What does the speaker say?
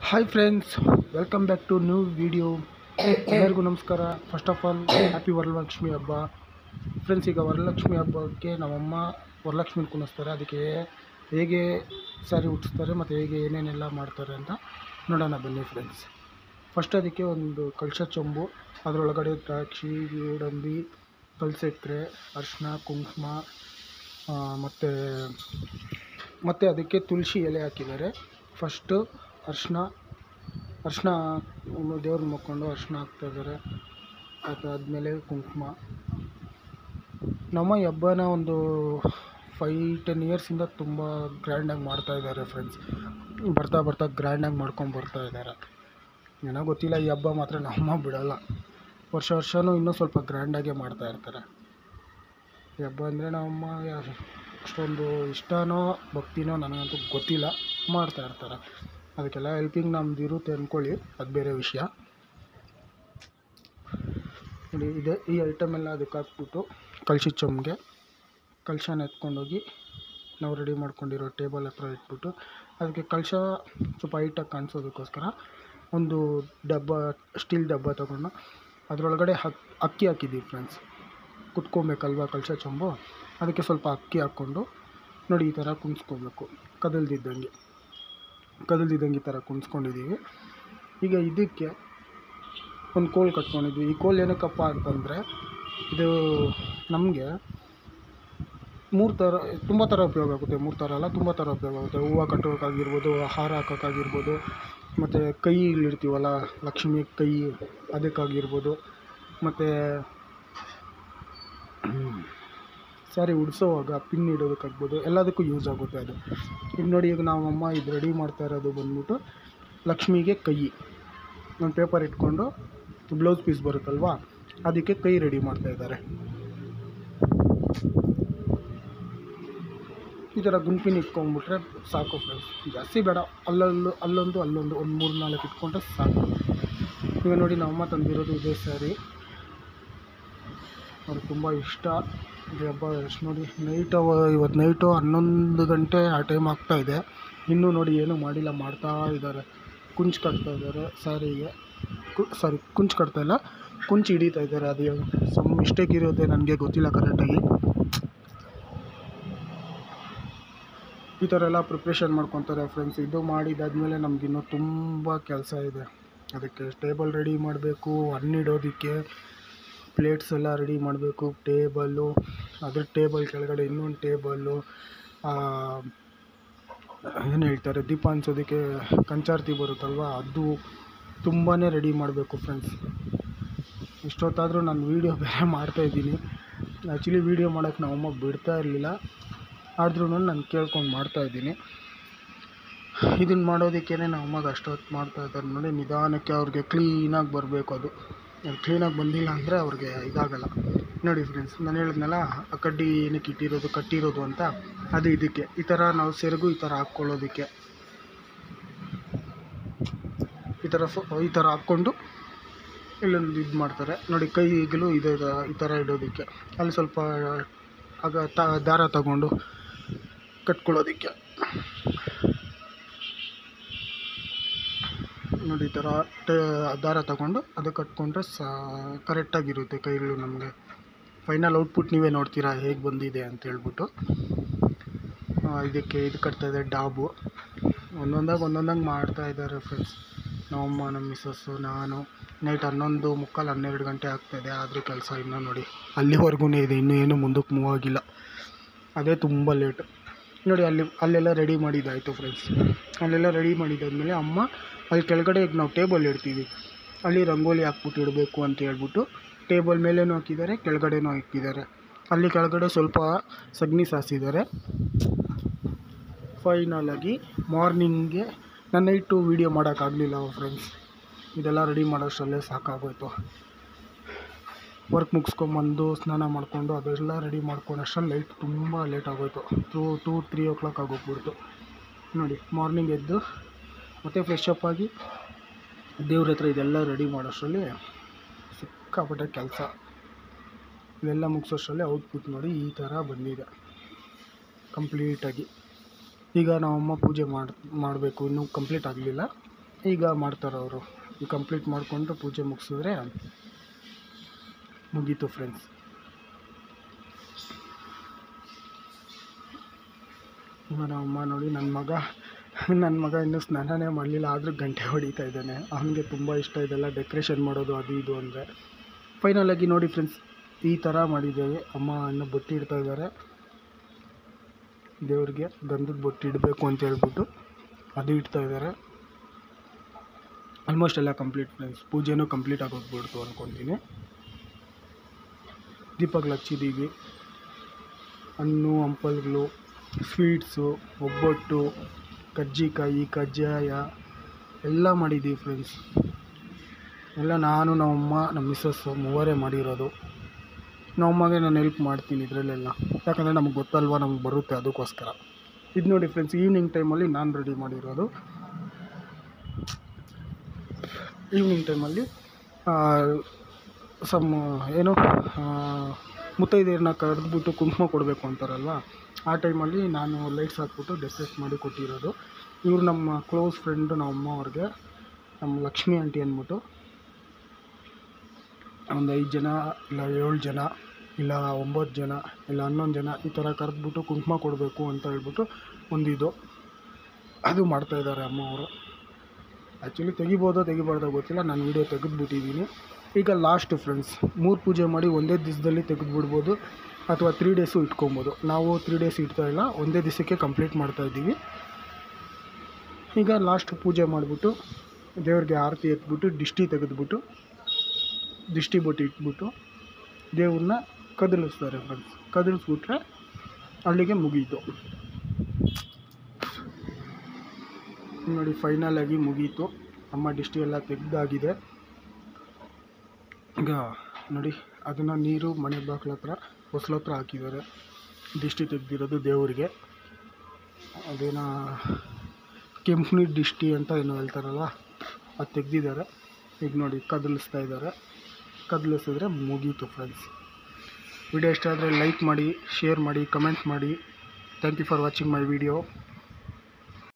hi friends welcome back to new video ಎಲ್ಲರಿಗೂ ನಮಸ್ಕಾರ first of all happy Varalakshmi ಹಬ್ಬ friends ಈಗ ವರಲಕ್ಷ್ಮಿ ಹಬ್ಬಕ್ಕೆ ನಮ್ಮಮ್ಮ ವರಲಕ್ಷ್ಮಿ ಕುಣಿಸ್ತಾರೆ ಅದಕ್ಕೆ ಹೇಗೆ ಸ್ಯಾರಿ ಉಟ್ಟಿಸ್ತಾರೆ ಮತ್ತು ಹೇಗೆ ಏನೇನೆಲ್ಲ ಮಾಡ್ತಾರೆ ಅಂತ ನೋಡೋಣ ಬನ್ನಿ ಫ್ರೆಂಡ್ಸ್ ಫಸ್ಟ್ ಅದಕ್ಕೆ ಒಂದು ಕಳಶ ಚೊಂಬು ಅದರೊಳಗಡೆ ದ್ರಾಕ್ಷಿ ಗೋಡಂಬಿ ಕಲ್ಸಕ್ಕರೆ ಅರಿಶಿನ ಕುಂಕುಮ ಮತ್ತು ಮತ್ತು ಅದಕ್ಕೆ ತುಳಸಿ ಎಲೆ ಹಾಕಿದ್ದಾರೆ ಫಸ್ಟು ಅರಿಶಿನ ಅರಿಶಿನ ದೇವ್ರನ್ನ ಮುಕ್ಕೊಂಡು ಅರಿಶಿನ ಹಾಕ್ತಾಯಿದ್ದಾರೆ ಅದಾದಮೇಲೆ ಕುಂಕುಮ ನಮ್ಮ ಈ ಹಬ್ಬನ ಒಂದು ಫೈ ಟೆನ್ ಇಯರ್ಸಿಂದ ತುಂಬ ಗ್ರ್ಯಾಂಡಾಗಿ ಮಾಡ್ತಾಯಿದ್ದಾರೆ ಫ್ರೆಂಡ್ಸ್ ಬರ್ತಾ ಬರ್ತಾ ಗ್ರ್ಯಾಂಡಾಗಿ ಮಾಡ್ಕೊಂಡು ಬರ್ತಾ ಇದ್ದಾರೆ ಏನೋ ಗೊತ್ತಿಲ್ಲ ಈ ಹಬ್ಬ ಮಾತ್ರ ನಮ್ಮ ಬಿಡೋಲ್ಲ ವರ್ಷ ವರ್ಷವೂ ಇನ್ನೂ ಸ್ವಲ್ಪ ಗ್ರ್ಯಾಂಡಾಗೇ ಮಾಡ್ತಾ ಇರ್ತಾರೆ ಈ ಹಬ್ಬ ಅಂದರೆ ನಮ್ಮಮ್ಮ ಯಾರು ಅಷ್ಟೊಂದು ಇಷ್ಟನೋ ಭಕ್ತಿನೋ ನನಗಂತೂ ಗೊತ್ತಿಲ್ಲ ಮಾಡ್ತಾ ಇರ್ತಾರೆ ಅದಕ್ಕೆಲ್ಲ ಹೆಲ್ಪಿಂಗ್ ನಮ್ದು ಇರುತ್ತೆ ಅಂದ್ಕೊಳ್ಳಿ ಅದು ಬೇರೆ ವಿಷಯ ನೋಡಿ ಇದೆ ಈ ಐಟಮ್ ಎಲ್ಲ ಅದಕ್ಕೆ ಹಾಕ್ಬಿಟ್ಟು ಕಳ್ಸಿದ ಚೊಂಬಿಗೆ ಕಲಶನ ಎತ್ಕೊಂಡೋಗಿ ನಾವು ರೆಡಿ ಮಾಡ್ಕೊಂಡಿರೋ ಟೇಬಲ್ ಹತ್ರ ಇಟ್ಬಿಟ್ಟು ಅದಕ್ಕೆ ಕಲಶ ಸ್ವಲ್ಪ ಹೈಟಾಗಿ ಕಾಣಿಸೋದಕ್ಕೋಸ್ಕರ ಒಂದು ಡಬ್ಬ ಸ್ಟೀಲ್ ಡಬ್ಬ ತೊಗೊಂಡು ಅದರೊಳಗಡೆ ಹಕ್ ಅಕ್ಕಿ ಹಾಕಿದ್ದೀವಿ ಫ್ರೆಂಡ್ಸ್ ಕುತ್ಕೊಬೇಕಲ್ವ ಕಲಶ ಚೊಂಬು ಅದಕ್ಕೆ ಸ್ವಲ್ಪ ಅಕ್ಕಿ ಹಾಕ್ಕೊಂಡು ನೋಡಿ ಈ ಥರ ಕುಣಿಸ್ಕೋಬೇಕು ಕದಲ್ದಿದ್ದಂಗೆ ಕದಲ್ದಿದ್ದಂಗೆ ಈ ಥರ ಕುಣಿಸ್ಕೊಂಡಿದ್ದೀವಿ ಈಗ ಇದಕ್ಕೆ ಒಂದು ಕೋಲ್ ಕಟ್ಕೊಂಡಿದ್ವಿ ಈ ಕೋಲ್ ಏನಕ್ಕಪ್ಪ ಅಂತಂದರೆ ಇದು ನಮಗೆ ಮೂರು ಥರ ತುಂಬ ಥರ ಉಪಯೋಗ ಆಗುತ್ತೆ ಮೂರು ಥರ ಅಲ್ಲ ತುಂಬ ಥರ ಉಪಯೋಗ ಆಗುತ್ತೆ ಹೂವು ಕಟ್ಟೋಕ್ಕಾಗಿರ್ಬೋದು ಹಾರ ಹಾಕೋಕ್ಕಾಗಿರ್ಬೋದು ಮತ್ತು ಕೈ ಇಡ್ತೀವಲ್ಲ ಲಕ್ಷ್ಮಿ ಕೈ ಅದಕ್ಕಾಗಿರ್ಬೋದು ಮತ್ತು ಸ್ಯಾರಿ ಉಡಿಸೋವಾಗ ಪಿನ್ ಇಡೋದಕ್ಕಾಗ್ಬೋದು ಎಲ್ಲದಕ್ಕೂ ಯೂಸ್ ಆಗುತ್ತೆ ಅದು ಈಗ ನೋಡಿ ಈಗ ನಾವು ಅಮ್ಮ ಇದು ರೆಡಿ ಮಾಡ್ತಾ ಇರೋದು ಬಂದ್ಬಿಟ್ಟು ಲಕ್ಷ್ಮಿಗೆ ಕೈ ಒಂದು ಪೇಪರ್ ಇಟ್ಕೊಂಡು ಬ್ಲೌಸ್ ಪೀಸ್ ಬರುತ್ತಲ್ವಾ ಅದಕ್ಕೆ ಕೈ ರೆಡಿ ಮಾಡ್ತಾ ಇದ್ದಾರೆ ಈ ಥರ ಗುಂಪಿನ ಇಟ್ಕೊಂಡ್ಬಿಟ್ರೆ ಸಾಕು ಫ್ರೆಂಡ್ಸ್ ಜಾಸ್ತಿ ಬೇಡ ಅಲ್ಲಲ್ಲೂ ಅಲ್ಲೊಂದು ಅಲ್ಲೊಂದು ಒಂದು ಮೂರು ನಾಲ್ಕು ಇಟ್ಕೊಂಡ್ರೆ ಸಾಕು ಈಗ ನೋಡಿ ನಮ್ಮಮ್ಮ ತಂದಿರೋದು ಇದೇ ಸ್ಯಾರಿ ಅವ್ರಿಗೆ ತುಂಬ ಇಷ್ಟ ಈ ಹಬ್ಬ ಎಷ್ಟು ನೋಡಿ ನೈಟ್ ಇವತ್ತು ನೈಟು ಹನ್ನೊಂದು ಗಂಟೆ ಆ ಟೈಮ್ ಆಗ್ತಾ ಇದೆ ಇನ್ನೂ ನೋಡಿ ಏನೂ ಮಾಡಿಲ್ಲ ಮಾಡ್ತಾ ಇದ್ದಾರೆ ಕುಂಚ್ ಕಟ್ತಾ ಇದ್ದಾರೆ ಸ್ಯಾರಿಗೆ ಕು ಸಾರಿ ಕುಂಚ್ ಕಟ್ತಾ ಇಲ್ಲ ಕುಂಚ್ ಹಿಡಿತಾ ಇದ್ದಾರೆ ಅದು ಸಮ್ ಮಿಸ್ಟೇಕ್ ಇರುತ್ತೆ ನನಗೆ ಗೊತ್ತಿಲ್ಲ ಕರೆಕ್ಟಾಗಿ ಈ ಥರ ಎಲ್ಲ ಪ್ರಿಪ್ರೇಷನ್ ಮಾಡ್ಕೊತಾರೆ ಫ್ರೆಂಡ್ಸ್ ಇದು ಮಾಡಿದಾದ್ಮೇಲೆ ನಮಗಿನ್ನೂ ತುಂಬ ಕೆಲಸ ಇದೆ ಅದಕ್ಕೆ ಟೇಬಲ್ ರೆಡಿ ಮಾಡಬೇಕು ಹಣ್ಣಿಡೋದಕ್ಕೆ ಪ್ಲೇಟ್ಸ್ ಎಲ್ಲ ರೆಡಿ ಮಾಡಬೇಕು ಟೇಬಲ್ಲು ಅದ್ರ ಟೇಬಲ್ ಕೆಳಗಡೆ ಇನ್ನೊಂದು ಟೇಬಲ್ಲು ಏನು ಹೇಳ್ತಾರೆ ದೀಪ ಹಂಚೋದಕ್ಕೆ ಕಂಚಾರ್ತಿ ಬರುತ್ತಲ್ವ ಅದು ತುಂಬಾ ರೆಡಿ ಮಾಡಬೇಕು ಫ್ರೆಂಡ್ಸ್ ಇಷ್ಟೊತ್ತಾದರೂ ನಾನು ವೀಡಿಯೋ ಬೇರೆ ಮಾಡ್ತಾಯಿದ್ದೀನಿ ಆ್ಯಕ್ಚುಲಿ ವೀಡಿಯೋ ಮಾಡೋಕ್ಕೆ ನಮ್ಮಮ್ಮ ಬಿಡ್ತಾ ಇರಲಿಲ್ಲ ಆದ್ರೂ ನಾನು ಕೇಳ್ಕೊಂಡು ಮಾಡ್ತಾಯಿದ್ದೀನಿ ಇದನ್ನು ಮಾಡೋದಕ್ಕೇ ನಮ್ಮ ಅಮ್ಮಗೆ ಅಷ್ಟೊತ್ತು ಮಾಡ್ತಾ ಇದ್ದಾರೆ ನೋಡಿ ನಿಧಾನಕ್ಕೆ ಅವ್ರಿಗೆ ಕ್ಲೀನಾಗಿ ಬರಬೇಕು ಅದು ಕ್ಲೀನಾಗಿ ಬಂದಿಲ್ಲ ಅಂದರೆ ಅವ್ರಿಗೆ ಇದಾಗಲ್ಲ ನೋಡಿ ಫ್ರೆಂಡ್ಸ್ ನಾನು ಹೇಳಿದ್ನಲ್ಲ ಆ ಕಡ್ಡಿ ಏನಕ್ಕೆ ಇಟ್ಟಿರೋದು ಕಟ್ಟಿರೋದು ಅಂತ ಅದು ಇದಕ್ಕೆ ಈ ಥರ ನಾವು ಸೆರಗು ಈ ಥರ ಹಾಕ್ಕೊಳ್ಳೋದಕ್ಕೆ ಈ ಥರ ಫು ಈ ಥರ ಹಾಕ್ಕೊಂಡು ಇಲ್ಲೊಂದು ಇದು ಮಾಡ್ತಾರೆ ನೋಡಿ ಕೈಗಲು ಇದೆ ಈ ಥರ ಇಡೋದಕ್ಕೆ ಅಲ್ಲಿ ಸ್ವಲ್ಪ ಆಗ ತ ದಾರ ತಗೊಂಡು ಕಟ್ಕೊಳ್ಳೋದಕ್ಕೆ ನೋಡಿ ಈ ಥರ ಟೇ ದಾರ ತಗೊಂಡು ಅದು ಕಟ್ಕೊಂಡ್ರೆ ಸಾ ಕರೆಕ್ಟಾಗಿರುತ್ತೆ ಕೈಗಳು ನಮಗೆ ಫೈನಲ್ ಔಟ್ಪುಟ್ ನೀವೇ ನೋಡ್ತೀರಾ ಹೇಗೆ ಬಂದಿದೆ ಅಂತ ಹೇಳ್ಬಿಟ್ಟು ಇದಕ್ಕೆ ಇದು ಕಟ್ತಾಯಿದೆ ಡಾಬು ಒಂದೊಂದಾಗಿ ಒಂದೊಂದಾಗಿ ಮಾಡ್ತಾ ಇದ್ದಾರೆ ಫ್ರೆಂಡ್ಸ್ ನಮ್ಮಮ್ಮ ನಮ್ಮ ಮಿಸ್ಸಸ್ಸು ನಾನು ನೈಟ್ ಹನ್ನೊಂದು ಮುಕ್ಕಾಲು ಹನ್ನೆರಡು ಗಂಟೆ ಆಗ್ತಾಯಿದೆ ಆದರೂ ಕೆಲಸ ಇನ್ನೂ ನೋಡಿ ಅಲ್ಲಿವರೆಗೂ ಇದೆ ಇನ್ನೂ ಏನೂ ಮುಂದಕ್ಕೆ ಮೂವ್ ಆಗಿಲ್ಲ ಅದೇ ತುಂಬ ಲೇಟು ನೋಡಿ ಅಲ್ಲಿ ಅಲ್ಲೆಲ್ಲ ರೆಡಿ ಮಾಡಿದ್ದಾಯಿತು ಫ್ರೆಂಡ್ಸ್ ಅಲ್ಲೆಲ್ಲ ರೆಡಿ ಮಾಡಿದ್ದಾದಮೇಲೆ ಅಮ್ಮ ಅಲ್ಲಿ ಕೆಳಗಡೆ ಈಗ ನಾವು ಟೇಬಲ್ ಇಡ್ತೀವಿ ಅಲ್ಲಿ ರಂಗೋಲಿ ಹಾಕ್ಬಿಟ್ಟು ಇಡಬೇಕು ಅಂತ ಹೇಳ್ಬಿಟ್ಟು ಟೇಬಲ್ ಮೇಲೇನೂ ಹಾಕಿದ್ದಾರೆ ಕೆಳಗಡೆನೂ ಹಾಕಿದ್ದಾರೆ ಅಲ್ಲಿ ಕೆಳಗಡೆ ಸ್ವಲ್ಪ ಸಗಣಿ ಸಾರಿಸಿದ್ದಾರೆ ಫೈನಲಾಗಿ ಮಾರ್ನಿಂಗ್ಗೆ ನಾನು ನೈಟು ವೀಡಿಯೋ ಮಾಡೋಕ್ಕಾಗಲಿಲ್ಲ ಫ್ರೆಂಡ್ಸ್ ಇದೆಲ್ಲ ರೆಡಿ ಮಾಡೋಷ್ಟರಲ್ಲೇ ಸಾಕಾಗೋಯ್ತು ವರ್ಕ್ ಮುಗಿಸ್ಕೊಂಬಂದು ಸ್ನಾನ ಮಾಡಿಕೊಂಡು ಅದೆಲ್ಲ ರೆಡಿ ಮಾಡ್ಕೊಂಡಷ್ಟರಲ್ಲಿ ಲೈಟ್ ತುಂಬ ಲೇಟ್ ಆಗೋಯ್ತು two two three o'clock ಆಗೋಗ್ಬಿಡ್ತು ನೋಡಿ ಮಾರ್ನಿಂಗ್ ಎದ್ದು ಮತ್ತೆ ಫ್ರೆಶ್ ಅಪ್ ಆಗಿ ದೇವ್ರ ಹತ್ರ ಇದೆಲ್ಲ ರೆಡಿ ಮಾಡೋಷ್ಟರಲ್ಲಿ ಸಿಕ್ಕಾಪಟ್ಟೆ ಕೆಲಸ ಇದೆಲ್ಲ ಮುಗಿಸೋಷ್ಟರಲ್ಲಿ ಔಟ್ಪುಟ್ ನೋಡಿ ಈ ಥರ ಬಂದಿದೆ ಕಂಪ್ಲೀಟಾಗಿ ಈಗ ನಮ್ಮಮ್ಮ ಪೂಜೆ ಮಾಡಿ ಮಾಡಬೇಕು ಇನ್ನೂ ಕಂಪ್ಲೀಟ್ ಆಗಲಿಲ್ಲ ಈಗ ಮಾಡ್ತಾರೆ ಅವರು ಈಗ ಕಂಪ್ಲೀಟ್ ಮಾಡಿಕೊಂಡು ಪೂಜೆ ಮುಗಿಸಿದ್ರೆ ಮುಗೀತು ಫ್ರೆಂಡ್ಸ್ ಇವಾಗ ನಮ್ಮ ಅಮ್ಮ ನೋಡಿ ನನ್ನ ಮಗ ನನ್ನ ಮಗ ಇನ್ನೂ ಸ್ನಾನನೇ ಮಾಡಲಿಲ್ಲ ಆದರೂ ಗಂಟೆ ಹೊಡಿತಾ ಇದ್ದಾನೆ ಅವನಿಗೆ ತುಂಬ ಇಷ್ಟ ಇದೆಲ್ಲ ಡೆಕೋರೇಷನ್ ಮಾಡೋದು ಅದು ಇದು ಅಂದರೆ ಫೈನಲಾಗಿ ನೋಡಿ ಫ್ರೆಂಡ್ಸ್ ಈ ಥರ ಮಾಡಿದ್ದೇವೆ ಅಮ್ಮ ಇನ್ನೂ ಬೊಟ್ಟಿ ಇಡ್ತಾ ಇದ್ದಾರೆ ದೇವ್ರಿಗೆ ಗಂಧದ ಬೊಟ್ಟು ಇಡಬೇಕು ಅಂತ ಹೇಳ್ಬಿಟ್ಟು ಅದು ಇಡ್ತಾ ಇದ್ದಾರೆ ಆಲ್ಮೋಸ್ಟ್ ಎಲ್ಲ ಕಂಪ್ಲೀಟ್ ಫ್ರೆಂಡ್ಸ್ ಪೂಜೆನೂ ಕಂಪ್ಲೀಟ್ ಆಗೋಗ್ಬಿಡ್ತು ಅಂದ್ಕೊತೀನಿ ದೀಪಗಳು ಹಚ್ಚಿದ್ದೀವಿ ಹಣ್ಣು ಹಂಪಲುಗಳು ಸ್ವೀಟ್ಸು ಒಬ್ಬಟ್ಟು ಕಜ್ಜಿಕಾಯಿ ಕಜ್ಜಾಯ ಎಲ್ಲ ಮಾಡಿದ್ದೀವಿ ಫ್ರೆಂಡ್ಸ್ ಎಲ್ಲ ನಾನು ನಮ್ಮಮ್ಮ ನಮ್ಮ ಮಿಸ್ಸಸ್ಸು ಮೂವರೇ ಮಾಡಿರೋದು ನಮ್ಮಮ್ಮಗೆ ನಾನು ಹೆಲ್ಪ್ ಮಾಡ್ತೀನಿ ಇದರಲ್ಲೆಲ್ಲ ಯಾಕಂದರೆ ನಮ್ಗೆ ಗೊತ್ತಲ್ವ ನಮ್ಗೆ ಬರುತ್ತೆ ಅದಕ್ಕೋಸ್ಕರ ಇದು ನೋಡಿ ಫ್ರೆಂಡ್ಸ್ ಈವ್ನಿಂಗ್ ಟೈಮಲ್ಲಿ ನಾನು ರೆಡಿ ಮಾಡಿರೋದು ಈವ್ನಿಂಗ್ ಟೈಮಲ್ಲಿ ಸಮ್ ಏನು ಮುತ್ತೈದೆಯರನ್ನ ಕರೆದ್ಬಿಟ್ಟು ಕುಂಕುಮ ಕೊಡಬೇಕು ಅಂತಾರಲ್ವ ಆ ಟೈಮಲ್ಲಿ ನಾನು ಲೈಟ್ಸ್ ಹಾಕ್ಬಿಟ್ಟು ಡೆಕೋರೇಟ್ ಮಾಡಿ ಕೊಟ್ಟಿರೋದು ಇವರು ನಮ್ಮ ಕ್ಲೋಸ್ ಫ್ರೆಂಡು ನಮ್ಮ ಅಮ್ಮ ಅವ್ರಿಗೆ ನಮ್ಮ ಲಕ್ಷ್ಮಿ ಆಂಟಿ ಅಂದ್ಬಿಟ್ಟು ಒಂದು ಐದು ಜನ ಇಲ್ಲ ಏಳು ಜನ ಇಲ್ಲ ಒಂಬತ್ತು ಜನ ಇಲ್ಲ ಹನ್ನೊಂದು ಜನ ಈ ಥರ ಕರೆದ್ಬಿಟ್ಟು ಕುಂಕುಮ ಕೊಡಬೇಕು ಅಂತ ಹೇಳ್ಬಿಟ್ಟು ಒಂದಿದು ಅದು ಮಾಡ್ತಾಯಿದ್ದಾರೆ ಅಮ್ಮ ಅವರು ಆ್ಯಕ್ಚುಲಿ ತೆಗಿಬೋದೋ ತೆಗಿಬಾರ್ದೋ ಗೊತ್ತಿಲ್ಲ ನಾನು ವೀಡಿಯೋ ತೆಗೆದುಬಿಟ್ಟಿದ್ದೀನಿ ಈಗ ಲಾಸ್ಟ್ ಫ್ರೆಂಡ್ಸ್ ಮೂರು ಪೂಜೆ ಮಾಡಿ ಒಂದೇ ದಿವಸದಲ್ಲಿ ತೆಗೆದುಬಿಡ್ಬೋದು ಅಥವಾ ತ್ರೀ ಡೇಸು ಇಟ್ಕೊಬೋದು ನಾವು ತ್ರೀ ಡೇಸ್ ಇಡ್ತಾ ಇಲ್ಲ ಒಂದೇ ದಿವಸಕ್ಕೆ ಕಂಪ್ಲೀಟ್ ಮಾಡ್ತಾ ಇದ್ದೀವಿ ಈಗ ಲಾಸ್ಟ್ ಪೂಜೆ ಮಾಡಿಬಿಟ್ಟು ದೇವ್ರಿಗೆ ಆರತಿ ಎತ್ಬಿಟ್ಟು ದಿಷ್ಟಿ ತೆಗೆದ್ಬಿಟ್ಟು ದಿಷ್ಟಿ ಬೊಟ್ಟು ಇಟ್ಬಿಟ್ಟು ದೇವ್ರನ್ನ ಕದಲಿಸ್ತಾರೆ ಫ್ರೆಂಡ್ಸ್ ಕದಲಿಸ್ಬಿಟ್ರೆ ಅಲ್ಲಿಗೆ ಮುಗೀತು ನೋಡಿ ಫೈನಲ್ ಆಗಿ ಮುಗೀತು ಅಮ್ಮ ಡಿಸ್ಟಿ ಎಲ್ಲ ತೆಗ್ದಾಗಿದೆ ಈಗ ನೋಡಿ ಅದನ್ನು ನೀರು ಮನೆ ಬಾಗಿಲ ಹತ್ರ ಹೊಸ್ಲ ಹತ್ರ ಹಾಕಿದ್ದಾರೆ ದಿಷ್ಟಿ ತೆಗ್ದಿರೋದು ದೇವರಿಗೆ ಅದೇನೋ ಕೆಂಪನಿ ದಿಷ್ಟಿ ಅಂತ ಏನೋ ಹೇಳ್ತಾರಲ್ಲ ಅದು ತೆಗ್ದಿದ್ದಾರೆ ಈಗ ನೋಡಿ ಕದಲಿಸ್ತಾ ಇದ್ದಾರೆ ಕದಲಿಸಿದ್ರೆ ಮುಗೀತು ಫ್ರೆಂಡ್ಸ್ ವಿಡಿಯೋ ಇಷ್ಟ ಆದರೆ ಲೈಕ್ ಮಾಡಿ ಶೇರ್ ಮಾಡಿ ಕಮೆಂಟ್ ಮಾಡಿ thank you for watching my video